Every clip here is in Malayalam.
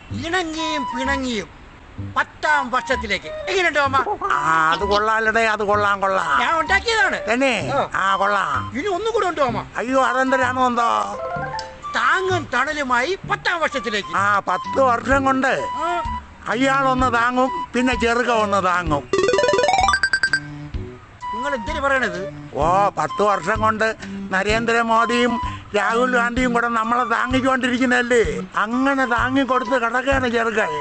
ഇണങ്ങിയും പിണങ്ങിയും പത്താം വർഷത്തിലേക്ക് എങ്ങനെയുണ്ടോ അമ്മ ആ അത് കൊള്ളാലടേ അത് കൊള്ളാം കൊള്ളാം ഞാൻ ഉണ്ടാക്കിയതാണ് തന്നെ ആ. ആ കൊള്ളാം ഇനി ഒന്നും കൂടെ ഉണ്ടോ അമ്മ അയ്യോ അതെന്തരാണോ എന്തോ താങ്ങും തണലുമായി പത്താം വർഷത്തിലേക്ക് ആ പത്ത് വർഷം കൊണ്ട് ആ, അയാളൊന്ന് താങ്ങും പിന്നെ ചെറുക്ക ഒന്ന് താങ്ങും നിങ്ങൾ എന്തിനു പറയണത് ഓ പത്ത് വർഷം കൊണ്ട് നരേന്ദ്രമോദിയും രാഹുൽ ഗാന്ധിയും കൂടെ നമ്മളെ താങ്ങിക്കൊണ്ടിരിക്കുന്നല്ലേ അങ്ങനെ താങ്ങിക്കൊടുത്ത് കിടക്കാണ് ചെറുക്കൻ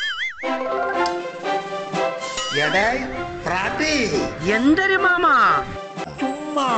എടേ പ്രാട്ടി എന്തൊരു മാമ ചുമ്മാ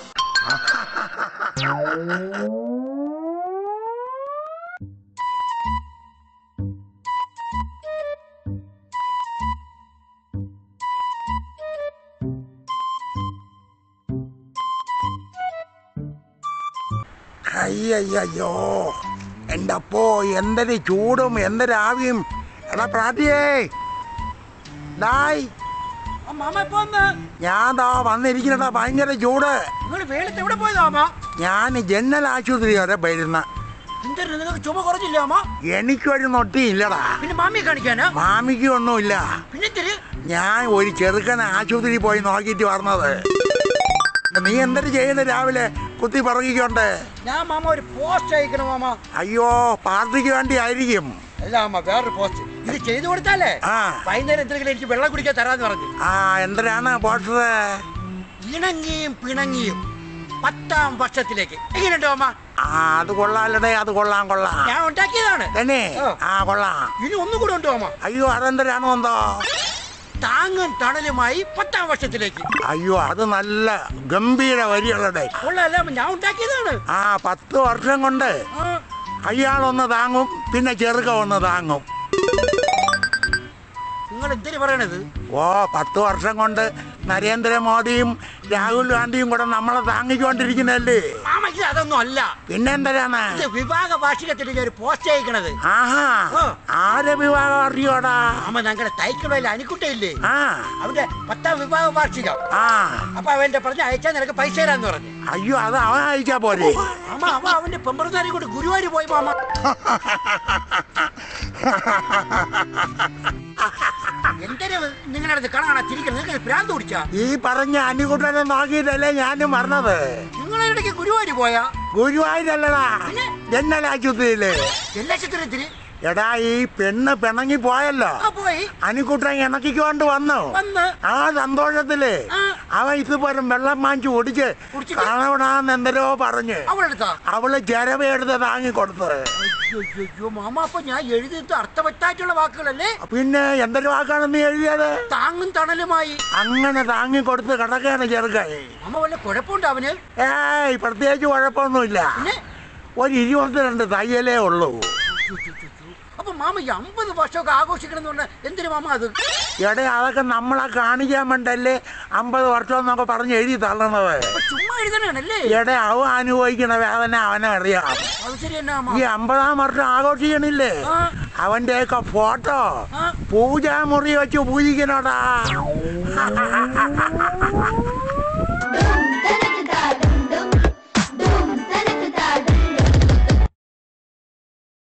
അയ്യയ്യോ എൻ്റെ അപ്പോ എന്തൊരു ചൂടും എന്തൊരു ആവിയും എടാ പ്രാട്ടിയേ ഡായ് മാമ ഇപ്പൊ വന്ന് ഞാൻ ദാ വന്നിരിക്കണടാ ഭയങ്കര ചൂട് നിങ്ങൾ വേളത്ത് എവിടെ പോയതാ അമ്മ ഞാൻ ജനൽ ആശുപത്രി വരെ വരുന്ന എന്തൊരു നിങ്ങൾക്ക് ചുമ കുറഞ്ഞില്ല അമ്മ എനിക്കൊരു നൊട്ടിയില്ലടാ പിന്നെ മാമിയെ കാണിക്കാനാ മാമിക്ക് ഒന്നുമില്ല പിന്നെ എന്തിന് ഞാൻ ഒരു ചെറുക്കനെ ആശുപത്രി പോയി നോക്കിയിട്ട് വന്നത് നീ എന്തൊരു ചെയ്യുന്നു രാവിലെ കുത്തി പറകിക്കൊണ്ട് ഞാൻ മാമ ഒരു പോസ്റ്റ് അയക്കണം മാമ അയ്യോ പാർട്ടിക്ക് വേണ്ടി ആയിരിക്കും അല്ല അമ്മ വേറൊരു പോസ്റ്റ് ഇത് ചെയ്തു കൊടുത്താലേ ആ വൈകുന്നേരം എന്തെങ്കിലും എനിക്ക് വെള്ളം കുടിക്കാൻ തരാന്ന് പറഞ്ഞു ആ എന്തിനാണ് പോസ്റ്റർ ഇണങ്ങിയും പിണങ്ങിയും പത്താം വർഷത്തിലേക്ക് എങ്ങനെയുണ്ടോ അമ്മ ആ അത് കൊള്ളാലടേ അത് കൊള്ളാം കൊള്ളാം ഞാൻ ഉണ്ടാക്കിയതാണ് തന്നെ ആ. ആ കൊള്ളാം ഇനി ഒന്നും കൂടെ ഉണ്ടോ അമ്മ അയ്യോ അതെന്തരാണോ എന്തോ താങ്ങും തണലുമായി പത്താം വർഷത്തിലേക്ക് അയ്യോ അത് നല്ല ഗംഭീര വരികളുടെ ഉള്ളതല്ല അമ്മ ഞാൻ ഉണ്ടാക്കിയതാണ് ആ പത്ത് വർഷം കൊണ്ട് ആ, അയാളൊന്ന് താങ്ങും പിന്നെ ചെറുക്ക ഒന്ന് താങ്ങും നിങ്ങൾ എന്തിനു പറയണത് ഓ പത്ത് വർഷം കൊണ്ട് നരേന്ദ്രമോദിയും രാഹുൽ ഗാന്ധിയും കൂടെ നമ്മളെ താങ്ങിക്കൊണ്ടിരിക്കുന്നല്ലേ മാമയ്ക്ക് അതൊന്നും അല്ല പിന്നെന്തരാണ് ഇത് വിവാഹ വാർഷികത്തിന് ഞാൻ ഒരു പോസ്റ്റ് അയക്കണത് ആഹാ ആ. ആരെ വിവാഹം അറിയോടാ മാമ ഞങ്ങളുടെ തൈക്കടയിൽ അനിക്കുട്ടയില്ലേ ആ അവന്റെ പത്താം വിവാഹ വാർഷികം ആ അപ്പൊ അവന്റെ പറഞ്ഞ അയച്ചാൽ നിനക്ക് പൈസ തരാന്ന് പറഞ്ഞു അയ്യോ അത് അവൻ അയച്ചാ പോരെ മാമ അവ അവന്റെ പെമ്പറന്നാരെ കൊണ്ട് ഗുരുവായൂർ പോയി മാമ എന്തിനു നിങ്ങളടുത്ത് കാണാ തിരിക്കണം നിങ്ങൾക്ക് ഭ്രാന്ത് പിടിച്ചാ ഈ പറഞ്ഞ അനികുട്ടനെ നോക്കിയിട്ടല്ലേ ഞാനും പറഞ്ഞത് നിങ്ങളിടയ്ക്ക് ഗുരുവായൂർ പോയാ ഗുരുവായൂരല്ലടാ പിന്നെ? ജനൽ ആശുപത്രിയില് എല്ലാ ചിത്രത്തിന് എടാ ഈ പെണ്ണ് പിണങ്ങി പോയല്ലോ ആ പോയി അനിക്കുട്ടൻ ഇണക്കിക്കൊണ്ട് വന്നു വന്ന് ആ സന്തോഷത്തില് ആ. അവൻ ഇതുപോലെ വെള്ളം വാങ്ങിച്ചു കുടിച്ച് കുടിച്ചിട്ട്? കാണപ്പെടാന്ന് എന്തരോ പറഞ്ഞ് അവളെടുത്താ അവള് ചെരവെടുത്ത് താങ്ങി കൊടുത്തത് അയ്യോ മാമ അപ്പൊ ഞാൻ എഴുതിയത് അർത്ഥവത്തായിട്ടുള്ള വാക്കുകളല്ലേ പിന്നെ എന്തൊരു വാക്കാണ് നീ എഴുതിയത് താങ്ങും തണലുമായി അങ്ങനെ താങ്ങി കൊടുത്ത് കിടക്കാണ് ചെറുക്കൻ മാമ വല്ല കുഴപ്പമുണ്ട് അവന് ഏയ് പ്രത്യേകിച്ച് കുഴപ്പമൊന്നുമില്ല പിന്നെ ഒരു ഇരുപത്തിരണ്ട് തയ്യലേ ഉള്ളൂ അപ്പൊ മാമ ഈ അമ്പത് വർഷമൊക്കെ ആഘോഷിക്കണം എന്ന് പറഞ്ഞാൽ എന്തിനു മാമ അത് എടേ അതൊക്കെ നമ്മളെ കാണിക്കാൻ വേണ്ടല്ലേ അമ്പത് വർഷം എന്നൊക്കെ പറഞ്ഞ് എഴുതി തള്ളണത് അപ്പൊ ചുമ്മാ എഴുതണല്ലേ എടേ അവൻ അനുഭവിക്കണ വേദന അവനെ അറിയാം അത് ശരി തന്നെ മാമ ഈ അമ്പതാം വർഷം ആഘോഷിക്കണില്ലേ ആ. അവന്റെയൊക്കെ ഫോട്ടോ ആ. പൂജാമുറി വെച്ച് പൂജിക്കണോടാ